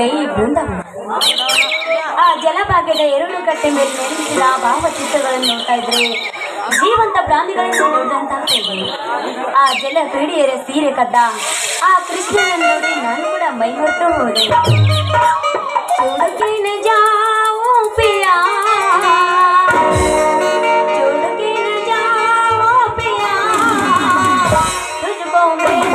ಜಲಪಾತವೇ ಈ ಬೃಂದಾವನ ಆ ಜಲಭಾಗ್ಯದ ಎರಡು ಕಟ್ಟೆ ಮೇಲೆ ನಿರ್ಮಿಸಿದ ಭಾವಚಿತ್ರಗಳನ್ನು ನೋಡ್ತಾ ಇದ್ರೆ ಜೀವಂತ ಪ್ರಾಣಿಗಳನ್ನು ನೋಡಿದಂತಾಗ್ತಾ ಇದೆ ಆ ಜಲ ಕ್ರೀಡೆಯರ ಸೀರೆ ಕದ್ದ ಆ ಕೃಷ್ಣನನ್ನು ನೋಡಿ ನಾನು ಕೂಡ ಮೈ ಹೊರಟು ಹೋದೆ ಚುಡುಕಿನ ಜಾವು ಪಿಯಾ ಚುಡುಕಿನ ಜಾವು ಪಿಯಾ ತುझको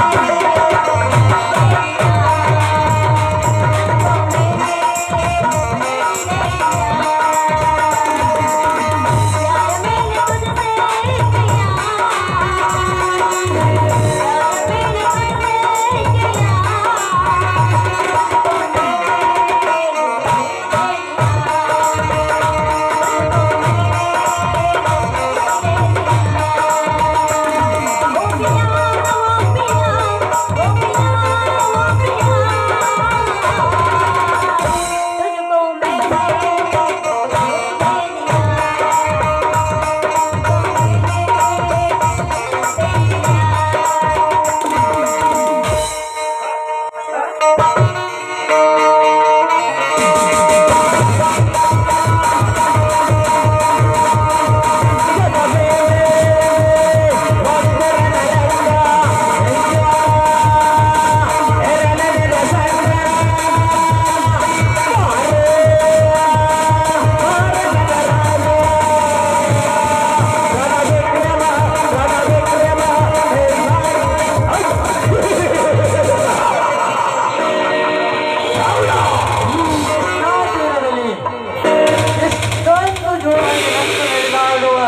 ತೀರದಲ್ಲಿ ಎಷ್ಟೊಂದು ಜೋರಾಗಿ ರಕ್ತ ಹರಿದಾಡುವ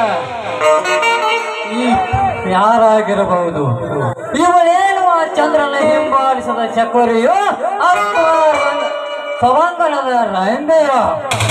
ಈ ಯಾರಾಗಿರಬಹುದು ಇವಳೇನು ಆ ಚಂದ್ರನ ಹಿಂಬಾಲಿಸದ ಚಕೋರಿಯೋ ಅಥವಾ ಸವಂಗಣದ ರೆಂಬೆಯೋ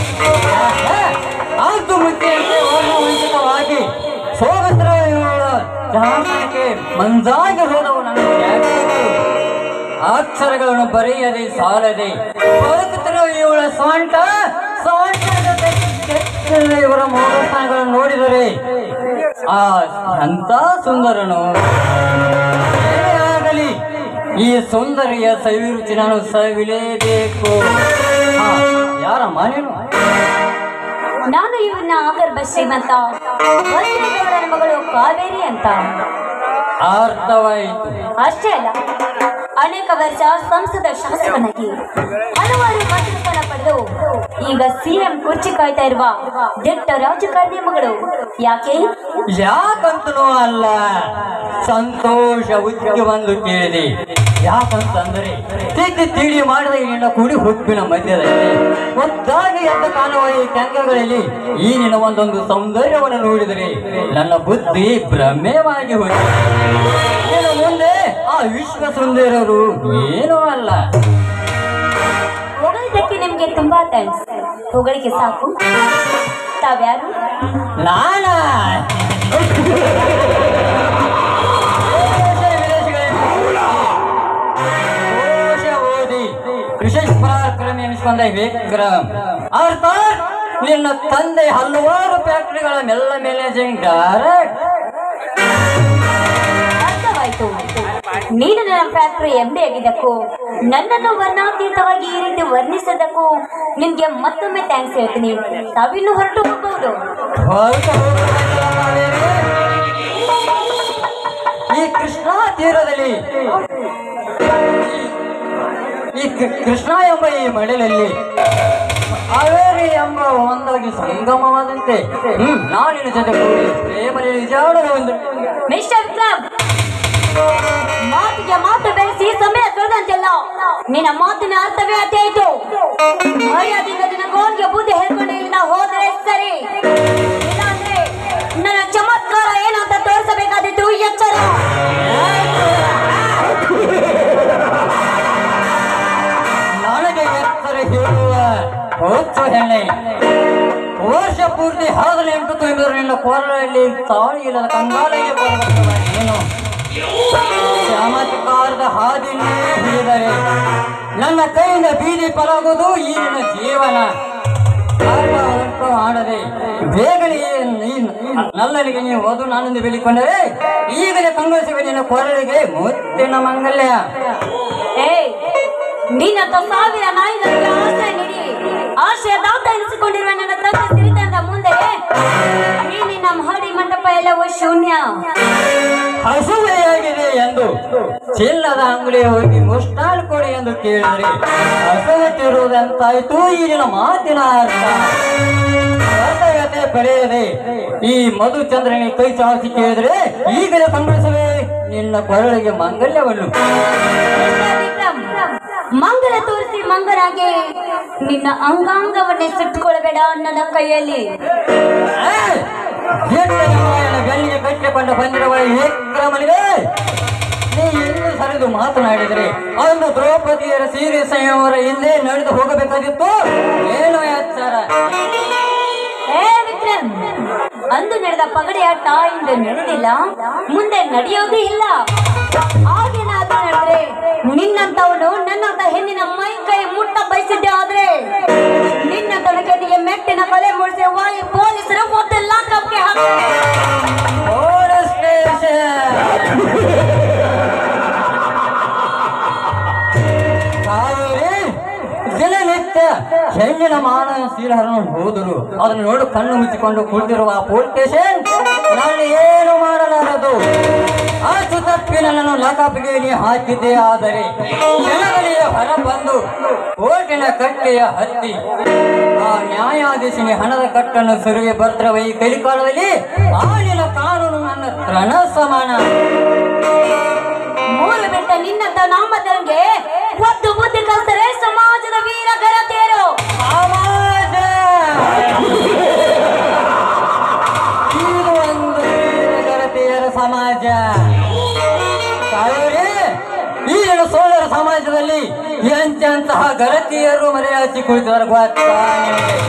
ಆತು ಮುಖ್ಯಂತೆ ವರ್ಣವಂಚಿತವಾಗಿ ಸೋಗತ್ರ ಇವಳ ಜಾಣಕ್ಕೆ ಮಂಜಾಗಿ ಹೋದವು ನನ್ನ ಜ್ಞಾಪಿಗಳು ಅಕ್ಷರಗಳನ್ನು ಬರೆಯದೆ ಸಾಲದೆ ಬದುಕುತ್ತಿರುವ ಇವಳ ಸ್ವಂಟ ಸ್ವಂಟದ ಕೆತ್ತದ ಇವರ ಮೋಹಸ್ಥಾನಗಳನ್ನು ನೋಡಿದರೆ ಆ ಅಂತ ಸುಂದರನು ಏನೇ ಆಗಲಿ ಈ ಸುಂದರಿಯ ಸವಿರುಚಿ ನಾನು ಸವಿಲೇಬೇಕು ಹಾ, ಯಾರಮ್ಮ ನೀನು ನಾನು ಇವನ್ನ ಆಗರ್ಭ ಶ್ರೀಮಂತ ವಜ್ರದೇವರ ಮಗಳು ಕಾವೇರಿ ಅಂತ ಅರ್ಥವಾಯಿತು ಅಷ್ಟೇ ಅಲ್ಲ ಅನೇಕ ವರ್ಷ ಸಂಸದ ಶಾಸಕನಾಗಿ ಹಲವಾರು ಮಂತ್ರಿಸ್ಥಾನ ಪಡೆದು ಈಗ ಸಿಎಂ ಕುರ್ಚಿ ಕಾಯ್ತಾ ಇರುವ ದಿಟ್ಟ ರಾಜಕಾರಣಿ ಮಗಳು ಯಾಕೆ ಯಾಕಂತನೂ ಅಲ್ಲ ಸಂತೋಷ ಉದ್ಯೋಗ ಬಂದು ಕೇಳಿದೆ ಯಾಕಂತಂದರೆ ತಿದ್ದಿ ತಿಳಿ ಮಾಡಿದ ನಿನ್ನ ಕುಡಿ ಹುಬ್ಬಿನ ಮಧ್ಯದಲ್ಲಿ ಒದ್ದಾಗಿ ಎದ್ದ ಕಾಣುವ ಈ ಕೆಂಗಗಳಲ್ಲಿ ಈ ನಿನ್ನ ಒಂದೊಂದು ಸೌಂದರ್ಯವನ್ನು ನೋಡಿದರೆ ನನ್ನ ಬುದ್ಧಿ ಭ್ರಮೆವಾಗಿ ಹೋಯಿತು ಇನ್ನು ಮುಂದೆ ಆ ವಿಶ್ವ ಸುಂದರರು ಏನೂ ಅಲ್ಲ ಹೊಗಳಿದ್ದಕ್ಕೆ ನಿಮ್ಗೆ ತುಂಬಾ ಥ್ಯಾಂಕ್ಸ್ ಹೊಗಳಿಕೆ ಸಾಕು ತಾವ್ಯಾರು ನಾನ ಕೋಶ ಓದಿ ವಿಶೇಷ ಪರಾಕ್ರಮಿ ಎನಿಸಿಕೊಂಡ ವಿಕ್ರಮ್ ಅರ್ಥಾತ್ ನಿನ್ನ ತಂದೆ ಹಲವಾರು ಫ್ಯಾಕ್ಟರಿಗಳ ಮೆಲ್ಲ ಮ್ಯಾನೇಜಿಂಗ್ ಡೈರೆಕ್ಟ್ ಅರ್ಥವಾಯ್ತು ನೀನು ನನ್ನ ಫ್ಯಾಕ್ಟರಿ ಎಂಡಿ ಆಗಿದ್ದಕ್ಕೂ ನನ್ನನ್ನು ವರ್ಣಾತೀತವಾಗಿ ಈ ರೀತಿ ವರ್ಣಿಸಿದ್ದಕ್ಕೂ ನಿಮ್ಗೆ ಮತ್ತೊಮ್ಮೆ ಥ್ಯಾಂಕ್ಸ್ ಹೇಳ್ತೀನಿ ತಾವಿನ್ನು ಹೊರಟು ಹೋಗಬಹುದು ಹೊರಟು ಹೋಗಬೇಕಲ್ಲ ಕಾವೇರಿ? ಈ ಕೃಷ್ಣ ತೀರದಲ್ಲಿ ಈ ಕೃ- ಕೃಷ್ಣ ಎಂಬ ಈ ಮಳೆಯಲ್ಲಿ ಕಾವೇರಿ ಎಂಬ ಒಂದಾಗಿ ಸಂಗಮವಾದಂತೆ ಹ್ಮ್ ನಾನಿನ ಜೊತೆ ಕೂಡಿ ಪ್ರೇಮದಲ್ಲಿ ವಿಚಾರಣೆ ಒಂದು ಮಿಸ್ಟರ್ ವಿಕ್ರಮ್ ಮಾತಿಗೆ ಮಾತು ಬೆಳೆಸಿ ಸಮಯ ಕಳೆದಂತೆಲ್ಲ ನಿನ್ನ ಮಾತಿನ ಅರ್ಥವೇ ಅದೇ ಆಯ್ತು ಮರ್ಯಾದೆಯಿಂದ ನಿನ್ನ ಗೋಲ್ಗೆ ಬುದ್ಧಿ ಹೇಳ್ಕೊಂಡು ಇಲ್ಲಿಂದ ಹೋದ್ರೆ ಸರಿ ಇಲ್ಲಾಂದ್ರೆ ನನ್ನ ಚಮತ್ಕಾರ ಏನು ಅಂತ ತೋರಿಸಬೇಕಾದಿತ್ತು ಎಚ್ಚರ ನನಗೆ ಎತ್ತರ ಹೇಳುವ ಹೊತ್ತು ಹೆಣ್ಣೆ ವರ್ಷ ಪೂರ್ತಿ ಹದಿನೆಂಟು ತಿಂಗಳು ನಿನ್ನ ಕೊರಳಲ್ಲಿ ತಾಳಿ ಇಲ್ಲದ ಕಂಗಾಲಿಗೆ ಬರಬೇಕಲ್ಲ ನೀನು ಚಮತ್ಕಾರದ ಹಾದಿನೇ ಹಿಡಿದರೆ ನನ್ನ ಕೈಯಿಂದ ಬೀದಿ ಪರಾಗುವುದು ಈ ನಿನ್ನ ಜೀವನ ಕಾರಣ ಉಂಟು ಮಾಡದೆ ಬೇಗನೆ ನೀನು ನಲ್ಲನಿಗೆ ನೀವು ವಧು ನಾನೆಂದು ಬೆಳಿಕೊಂಡರೆ ಈಗಲೇ ಕಂಗೊಳಿಸುವ ನಿನ್ನ ಕೊರಳಿಗೆ ಮುತ್ತಿನ ಮಂಗಲ್ಯ ಏಯ್ ನಿನ್ನ ಸಾವಿರ ನಾಯಿಗಳಿಗೆ ಆಶ್ರಯ ನೀಡಿ ಆಶ್ರಯ ದಾತ ಎನಿಸಿಕೊಂಡಿರುವ ನನ್ನ ತಂದೆ ಸಿರಿತನದ ಮುಂದೆ ಈ ನಿನ್ನ ಮಹಡಿ ಮಂಟಪ ಎಲ್ಲವೂ ಶೂನ್ಯ ಹಸುವೆಯಾಗಿದೆ ಎಂದು ಚಿಲ್ಲದ ಅಂಗಡಿ ಹೋಗಿ ಮುಷ್ಟಾಲ್ ಕೊಡಿ ಎಂದು ಕೇಳಿದ್ರೆ ಹಸುವೆ ತಿರುವುದಂತಾಯ್ತು ಈಗಿನ ಮಾತಿನ ಅರ್ಥ ಕರ್ತವ್ಯತೆ ಪಡೆಯದೆ ಈ ಮಧುಚಂದ್ರನಿಗೆ ಕೈ ಚಾಚಿ ಕೇಳಿದ್ರೆ ಈಗಲೇ ಸಂಭವಿಸವೇ ನಿನ್ನ ಕೊರಳಿಗೆ ಮಂಗಲ್ಯವನ್ನು ವಿಕ್ರಮ್, ಮಂಗಲ ತೋರಿಸಿ ಮಂಗನಾಗಿ ನಿನ್ನ ಅಂಗಾಂಗವನ್ನೇ ಸುಟ್ಟುಕೊಳ್ಬೇಡ ನನ್ನ ಕೈಯಲ್ಲಿ ಏಯ್! ಗೆಟ್ಟನ ಮಾಯನ ಬೆನ್ನಿಗೆ ಕಟ್ಟಿಕೊಂಡು ಬಂದಿರುವ ವಿಕ್ರಮನಿಗೆ ನೀ ಎಂದು ಸರಿದು ಮಾತನಾಡಿದರೆ ಅಂದು ದ್ರೌಪದಿಯರ ಸೀರೆ ಸಂಯವರ ಹಿಂದೆ ನಡೆದು ಹೋಗಬೇಕಾಗಿತ್ತು ಏನು ಎಚ್ಚರ ಏ ವಿಕ್ರಮ್ ಅಂದು ನಡೆದ ಪಗಡೆಯಾಟ ಇಂದು ನಡೆದಿಲ್ಲ ಮುಂದೆ ನಡೆಯೋದು ಇಲ್ಲ ಹಾಗೇನಾದ್ರೂ ನಡೆದ್ರೆ ನಿನ್ನಂತವನು ನನ್ನಂತ ಹೆಣ್ಣಿನ ಮೈ ಕೈ ಮುಟ್ಟ ಬಯಸಿದ್ದೆ ಆದ್ರೆ ನಿನ್ನ ತೊಡಕೆನಿಗೆ ಮೆಟ್ಟಿನ ಕೊಲೆ ಮೂಡಿಸಿ ವಾಯು ಪೊಲೀಸರು ಮತ್ತೆ ಲಾಕಪ್ಗೆ ಹಾಕ್ತಾರೆ ಪೊಲೀಸ್ ಸ್ಟೇಷನ್ ಕಾವೇರಿ ದಿನನಿತ್ಯ ಹೆಣ್ಣಿನ ಮಾನವಶೀಲರನ್ನು ಹೋದರು ಅದನ್ನು ನೋಡು ಕಣ್ಣು ಮುಚ್ಚಿಕೊಂಡು ಕುಳಿತಿರುವ ಆ ಪೊಲೀಸ್ ಸ್ಟೇಷನ್ ನಾನು ಏನು ಮಾಡಲಾರದು ಆಚು ತಪ್ಪಿ ನನ್ನನ್ನು ಲಾಕಪ್ಗೆ ನೀ ಹಾಕಿದ್ದೆ ಆದರೆ ಜನಗಳಿಗೆ ಹೊರ ಬಂದು ಕೋರ್ಟಿನ ಕಟ್ಟೆಯ ಹತ್ತಿ ಆ ನ್ಯಾಯಾಧೀಶನಿ ಹಣದ ಕಟ್ಟನ್ನು ಸುರುವೆ ಬರ್ತಿರುವ ಈ ಕಲಿಕಾಲದಲ್ಲಿ ಆಳಿನ ಕಾನೂನು ನನ್ನ ತ್ರಣ ಸಮಾನ ಮೂರು ಬೆಟ್ಟ ನಿನ್ನಂತ ನಾಮಧರಂಗೆ ಒದ್ದು ಬುದ್ಧಿ ಕಲ್ತರೆ ಸಮಾಜದ ವೀರ ಘನತೆಯರು ಸಮಾಜ ಇದು ಒಂದು ವೀರಗರತಿಯರ ಸಮಾಜ ಕಾವೇರಿ ಈಗಿನ ಸೋಳರ ಸಮಾಜದಲ್ಲಿ ಎಂತೆಂತಹ ಗರತಿಯರು ಮರೆಯಾಚಿ ಕುಳಿತವರ ಗೊತ್ತಾ ನಿನಗೆ?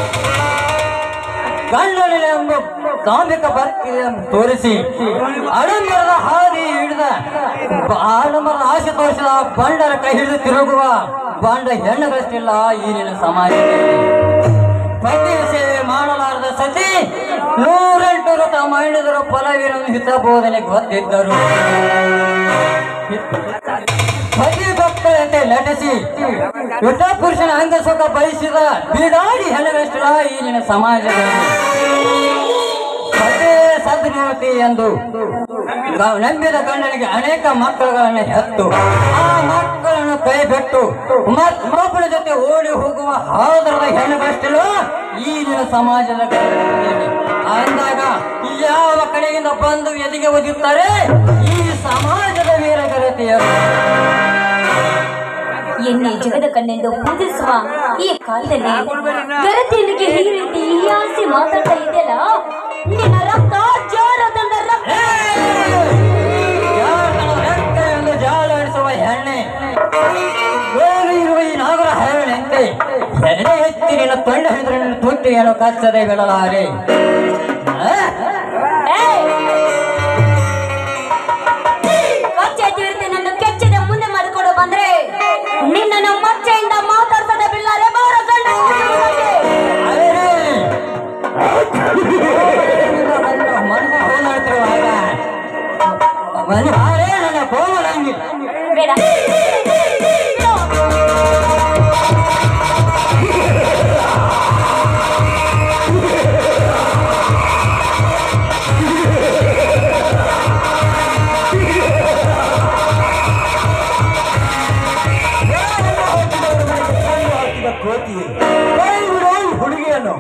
ಗಂಡನೆಂಬ ಕಾಮಿಕ ಭಕ್ತಿಯನ್ನು ತೋರಿಸಿ ಆಡಂಬರದ ಹಾದಿ ಹಿಡಿದ ಬ- ಆಡಂಬರದ ಆಸೆ ತೋರಿಸಿದ ಬಂಡರ ಕೈ ಹಿಡಿದು ತಿರುಗುವ ಬಂಡ ಹೆಣ್ಣುಗಳಷ್ಟಿಲ್ಲ ಈಗಿನ ಸಮಾಜದಲ್ಲಿ ಪತಿ ಸೇವೆ ಮಾಡಲಾರದ ಸತಿ ನೂರೆಂಟು ವೃತ ಮಾಡಿದರು ಫಲವಿನ ಹಿತ ಬೋಧನೆ ಗೊತ್ತಿದ್ದರು ಪತಿ ಭಕ್ತರಂತೆ ನಟಿಸಿ ಯುದ್ಧ ಪುರುಷನ ಅಂಗಸುಖ ಬಯಸಿದ ಬೀಡಾಡಿ ಹೆಣ್ಣುಗಳಷ್ಟಿಲ್ಲ ಈಗಿನ ಸಮಾಜದಲ್ಲಿ ಪದೇ ಸದ್ನಿವತಿ ಎಂದು ಗ- ನಂಬಿದ ಗಂಡನಿಗೆ ಅನೇಕ ಮಕ್ಕಳುಗಳನ್ನು ಹೆತ್ತು ಆ ಮಕ್ಕಳನ್ನು ಕೈ ಬಿಟ್ಟು ಮತ್ತೊಬ್ಬನ ಜೊತೆ ಓಡಿ ಹೋಗುವ ಹಾದರದ ಹೆಣ್ಣುಗಳಷ್ಟಿಲ್ಲ ಈಗಿನ ಸಮಾಜದ ಗಂಡನಲ್ಲಿ. ಅಂದಾಗ ಯಾವ ಕಡೆಯಿಂದ ಬಂದು ಎದಿಗೆ ಒದಿಯುತ್ತಾರೆ ಈ ಸಮಾಜದ ವೀರಗರತಿಯರು ಎನ್ನೆ ಜಗದ ಕಣ್ಣೆಂದು ಪೂಜಿಸುವ ಈ ಕಾಲದಲ್ಲಿ ಗರತಿಯನಿಗೆ ಈ ರೀತಿ ಈ ಆಸೆ ಮಾತಾಡ್ತಾ ಇದೆಯಲ್ಲ ನಿನ್ನ ರಕ್ತ ಜಾರದಂದ ರಕ್ತ ಎಂದು ಜಾಲಾಡಿಸುವ ಹೆಣ್ಣೆ ಬೇರೆ ಇರುವ ಈ ನಾಗರ ಹೆಣ್ಣಂತೆ ಎಡೆ ಎತ್ತಿ ನಿನ್ನ ತೊಂಡ ಹಿಡಿದ್ರೆ ನಿನ್ನ ತುಟ್ಟಿಯನ್ನು ಕಚ್ಚದೆ ಬಿಡಲಾರೆ ಆ? ಏಯ್! ಕಚ್ಚೆ ತೀರ್ತಿ ನನ್ನ ಕೆಚ್ಚದ ಮುಂದೆ ಮಾಡಿಕೊಂಡು ಬಂದ್ರೆ ನಿನ್ನನ್ನು ಮಚ್ಚೆಯಿಂದ ಮಾತಾಡ್ಸದ ಬಿಲ್ಲಾರೆ ಬಾರ ಗಂಡ ಅರೆ! ಮನಸ್ಸು ಹೋಲಾಡ್ತಿರುವಾಗ ಮನೆ ಬಾರೇ ನನ್ನ ಕೋಮಲಂಗಿ ಬೇಡ ಕೋತಿ ಕೈ ಬಿಡು ಈ ಹುಡುಗಿಯನ್ನು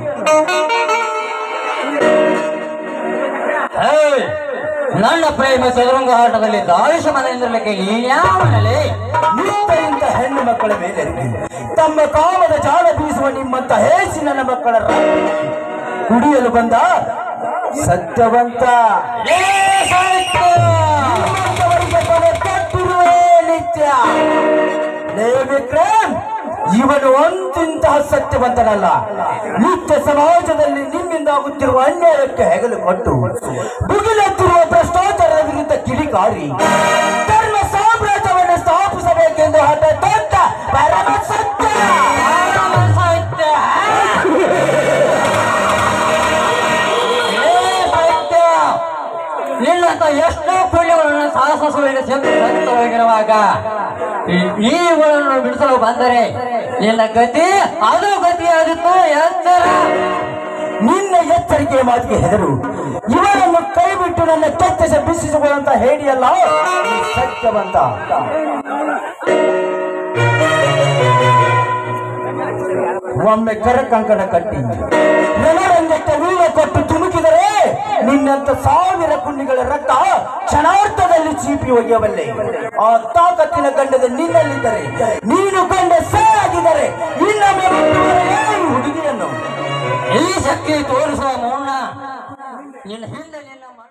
ಏಯ್! ನನ್ನ ಪ್ರೇಮ ಚದುರಂಗ ಆಟದಲ್ಲಿ ದಾವಿಷ ಮನೆಯಿಂದಲಕ್ಕೆ ನೀನ್ಯಾವನಲ್ಲಿ ನಿಂತ ಇಂಥ ಹೆಣ್ಣು ಮಕ್ಕಳ ಮೇಲೆ ತಮ್ಮ ಕಾಮದ ಜಾಲ ಬೀಸುವ ನಿಮ್ಮಂತ ಹೇಸಿ ನನ್ನ ಮಕ್ಕಳ ರಕ್ತ ಕುಡಿಯಲು ಬಂದ ಸತ್ಯವಂತ ಏ ಸಾಹಿತ್ಯ! ನಿಮ್ಮಂತವರಿಗೆ ಕೊನೆ ಕಟ್ಟಿರುವೇ ನಿತ್ಯ ಲೇ ವಿಕ್ರಮ್ ಇವನು ಒಂದಿಂತಹ ಸತ್ಯವಂತನಲ್ಲ ನಿತ್ಯ ಸಮಾಜದಲ್ಲಿ ನಿಮ್ಮಿಂದ ಆಗುತ್ತಿರುವ ಅನ್ಯಾಯಕ್ಕೆ ಹೆಗಲು ಕೊಟ್ಟು ಮುಗಿಲುತ್ತಿರುವ ಭ್ರಷ್ಟಾಚಾರದ ವಿರುದ್ಧ ಕಿಡಿಕಾರಿ ಧರ್ಮ ಸಾಮ್ರಾಜ್ಯವನ್ನು ಸ್ಥಾಪಿಸಬೇಕೆಂದು ಹಠ ತೊಟ್ಟ ಪರಮ ಸತ್ಯ ಪರಮ ಸಾಹಿತ್ಯ! ಏ ಸಾಹಿತ್ಯ! ನಿನ್ನಂತ ಎಷ್ಟೋ ಪುಣ್ಯಗಳನ್ನು ಸಾಹಸ ಸುಳಿಗೆ ಸತ್ತು ಹೋಗಿರುವಾಗ ಈ- ನೀವುಗಳನ್ನು ಬಿಡಿಸಲು ಬಂದರೆ ನಿನ್ನ ಗತಿ ಅದು ಗತಿಯಾದಿತ್ತು ಎಚ್ಚರ ನಿನ್ನ ಎಚ್ಚರಿಕೆಯ ಮಾತಿಗೆ ಹೆದರು ಇವರನ್ನು ಕೈ ಬಿಟ್ಟು ನನ್ನ ಕೆತ್ತಸ ಬಿಸಿಸುವಂತ ಹೇಳಿಯಲ್ಲ ನೀ ಸತ್ಯವಂತ ಒಮ್ಮೆ ಕರಕಂಕಣ ಕಟ್ಟಿ ರಣರಂಗಕ್ಕೆ ವೀರ ಕೊಟ್ಟು ತುಮುಕಿದರೆ ನಿನ್ನಂತ ಸಾವಿರ ಕುಂಡಿಗಳ ರಕ್ತ ಕ್ಷಣಾರ್ಥದಲ್ಲಿ ಚೀಪಿ ಒಯ್ಯಬಲ್ಲೆ ಆ ತಾಕತ್ತಿನ ಗಂಡದ ನಿನ್ನಲ್ಲಿದ್ದರೆ ನೀನು ಕಂಡ ಸಾಗಿದರೆ ಇನ್ನೊಮ್ಮೆ ಮುಟ್ಟುವರೆಯೇ ಈ ಹುಡುಗಿಯನ್ನು ಈ ಶಕ್ತಿ ತೋರಿಸುವ ಮೌನ ನಿನ್ನ ಹಿಂದೆ ನಿನ್ನ